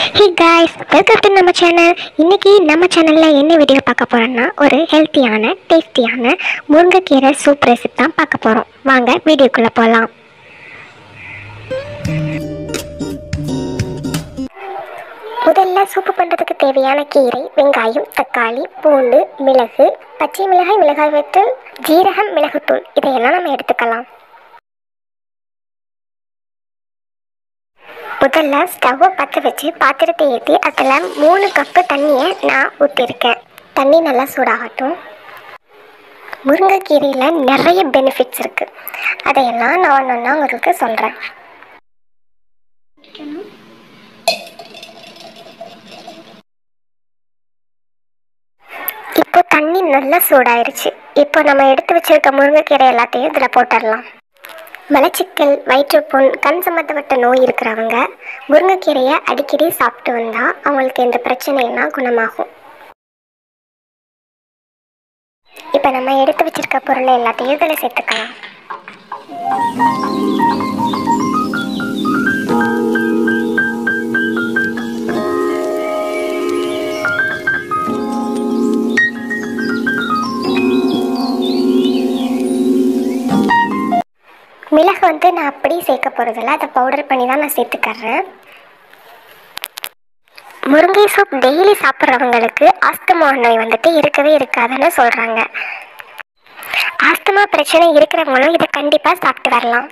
hey guys welcome to நம்ம channel இன்னைக்கு நம்ம சேனலில் என்ன வீடியோ பார்க்க போகிறோம்னா ஒரு ஹெல்த்தியான டேஸ்டியான முருங்கைக்கீரை சூப் ரெசிபி தான் பார்க்க போகிறோம் வாங்க வீடியோக்குள்ளே போகலாம் முதல்ல சூப்பு பண்ணுறதுக்கு தேவையான கீரை வெங்காயம் தக்காளி பூண்டு மிளகு பச்சை மிளகாய் மிளகாய் வத்தல் ஜீரகம் மிளகுத்தூள் இதையெல்லாம் நம்ம எடுத்துக்கலாம் முதல்ல ஸ்டவ்வை பற்ற வச்சு பாத்திரத்தை ஏற்றி அதில் மூணு கப்பு தண்ணியை நான் ஊற்றிருக்கேன் தண்ணி நல்லா சூடாகட்டும் முருங்கைக்கீரையில் நிறைய பெனிஃபிட்ஸ் இருக்குது அதையெல்லாம் நான் ஒன்று ஒன்றா உங்களுக்கு சொல்கிறேன் இப்போ தண்ணி நல்லா சூடாயிருச்சு இப்போ நம்ம எடுத்து வச்சிருக்க முருங்கைக்கீரை எல்லாத்தையும் இதில் போட்டுடலாம் மலச்சிக்கல் வயிற்றுப்புண் கண் சம்மந்தப்பட்ட நோய் இருக்கிறவங்க முருங்கைக்கீரையை அடிக்கடி சாப்பிட்டு வந்தால் அவங்களுக்கு இந்த பிரச்சனையெல்லாம் குணமாகும் இப்போ நம்ம எடுத்து வச்சிருக்க பொருளை எல்லாத்தையும் இதில் சேர்த்துக்கலாம் மிளகு வந்து நான் அப்படியே சேர்க்க போகிறதில்ல அதை பவுடர் பண்ணி தான் நான் சேர்த்துக்கறேன் முருங்கை சூப் டெய்லி சாப்பிட்றவங்களுக்கு ஆஸ்துமா நோய் வந்துட்டு இருக்கவே இருக்காதுன்னு சொல்கிறாங்க ஆஸ்துமா பிரச்சனை இருக்கிறவங்களும் இதை கண்டிப்பாக சாப்பிட்டு வரலாம்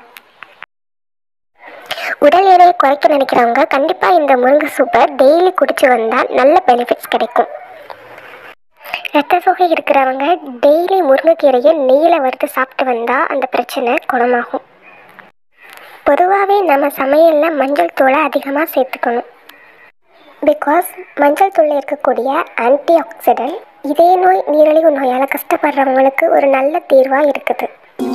உடல் எடையை குறைக்க நினைக்கிறவங்க கண்டிப்பாக இந்த முருங்கை சூப்பை டெய்லி குடிச்சு வந்தால் நல்ல பெனிஃபிட்ஸ் கிடைக்கும் ரத்த சோகை இருக்கிறவங்க டெய்லி முருங்கைக்கீரையை நெய்யில் வறுத்து சாப்பிட்டு வந்தால் அந்த பிரச்சனை குணமாகும் பொதுவாகவே நம்ம சமையலில் மஞ்சள் தூளை அதிகமாக சேர்த்துக்கணும் பிகாஸ் மஞ்சள் தூளில் இருக்கக்கூடிய ஆன்டி ஆக்சிடென்ட் இதய நோய் நீரிழிவு நோயால் கஷ்டப்படுறவங்களுக்கு ஒரு நல்ல தீர்வாக இருக்குது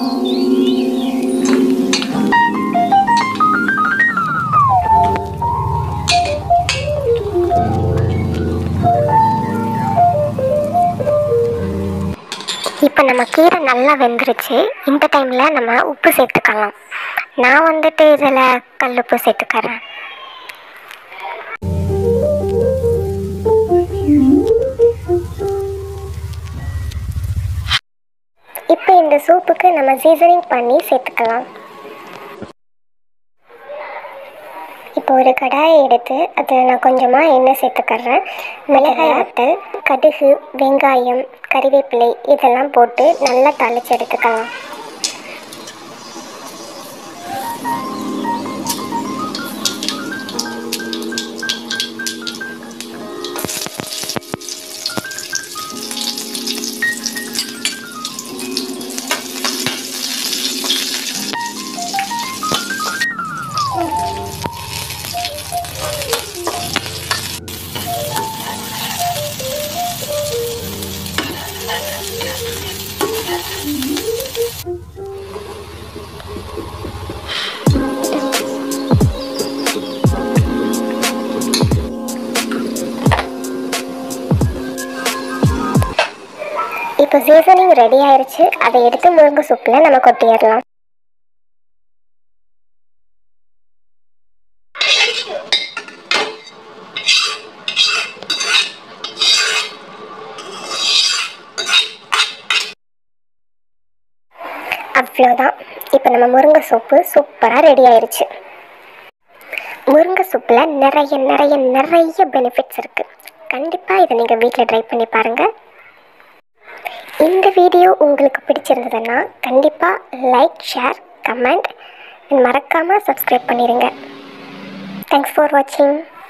இப்போ நம்ம கீரை நல்லா வெந்துருச்சு இந்த டைமில் நம்ம உப்பு சேர்த்துக்கலாம் நான் வந்துட்டு இதில் கல் உப்பு சேர்த்துக்கறேன் இப்போ இந்த சூப்புக்கு நம்ம சீசனிங் பண்ணி சேர்த்துக்கலாம் இப்போ ஒரு கடாயை எடுத்து அதில் நான் கொஞ்சமாக எண்ணெய் சேர்த்துக்கறேன் மிளகாய் வத்தல் கடுகு வெங்காயம் கறிவேப்பிலை இதெல்லாம் போட்டு நல்லா தாளித்து எடுத்துக்கலாம் இப்போ சீசனிங் ரெடி ஆயிருச்சு அதை எடுத்து முருங்கை சூப்பில் நம்ம கொட்டிடலாம் அவ்வளோதான் இப்போ நம்ம முருங்கை சூப்பு சூப்பராக ரெடி ஆயிருச்சு முருங்கை சூப்பில் நிறைய நிறைய நிறைய பெனிஃபிட்ஸ் இருக்குது கண்டிப்பாக இதை நீங்கள் வீட்டில் ட்ரை பண்ணி பாருங்கள் இந்த வீடியோ உங்களுக்கு பிடிச்சிருந்ததுன்னா கண்டிப்பாக லைக் ஷேர் கமெண்ட் மறக்காமல் சப்ஸ்கிரைப் பண்ணிடுங்க தேங்க்ஸ் ஃபார் வாட்சிங்